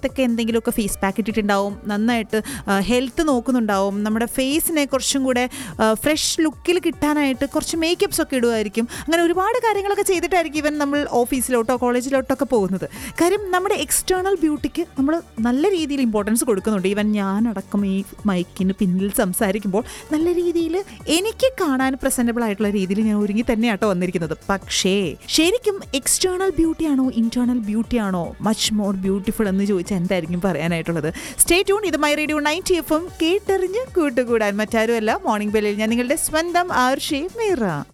മുഖത്തൊക്കെ എന്തെങ്കിലുമൊക്കെ face pack ഇട്ടിട്ടുണ്ടാവും നന്നായിട്ട് ഹെൽത്ത് നോക്കുന്നുണ്ടാവും നമ്മുടെ ഫേസിനെ കുറച്ചും കൂടെ ഫ്രഷ് ലുക്കിൽ കിട്ടാനായിട്ട് കുറച്ച് മേക്കപ്സ് ഒക്കെ ഇടുമായിരിക്കും അങ്ങനെ ഒരുപാട് കാര്യങ്ങളൊക്കെ ചെയ്തിട്ടായിരിക്കും ഇവൻ നമ്മൾ ഓഫീസിലോട്ടോ കോളേജിലോട്ടോ ഒക്കെ പോകുന്നത് കാര്യം നമ്മുടെ എക്സ്റ്റേണൽ ബ്യൂട്ടിക്ക് നമ്മൾ നല്ല രീതിയിൽ ഇമ്പോർട്ടൻസ് കൊടുക്കുന്നുണ്ട് ഈവൻ ഞാനടക്കം ഈ മൈക്കിന് പിന്നിൽ സംസാരിക്കുമ്പോൾ നല്ല രീതിയിൽ എനിക്ക് കാണാൻ പ്രസൻറ്റബിൾ ആയിട്ടുള്ള രീതിയിൽ ഞാൻ ഒരുങ്ങി തന്നെയാട്ടോ വന്നിരിക്കുന്നത് പക്ഷേ ശരിക്കും എക്സ്റ്റേണൽ ബ്യൂട്ടി ആണോ ഇന്റേണൽ ബ്യൂട്ടി ആണോ മച്ച് മോർ ബ്യൂട്ടിഫുൾ എന്ന് ചോദിച്ചാൽ എന്തായിരിക്കും പറയാനായിട്ടുള്ളത് സ്റ്റേ ട്യൂൺ ഇത് my radio ninety F M കേട്ടെറിഞ്ഞ് കൂട്ടുകൂടാൻ മറ്റാരുമല്ല മോർണിംഗ് ബെല്ലിൽ ഞാൻ നിങ്ങളുടെ സ്വന്തം ആർഷി മീറ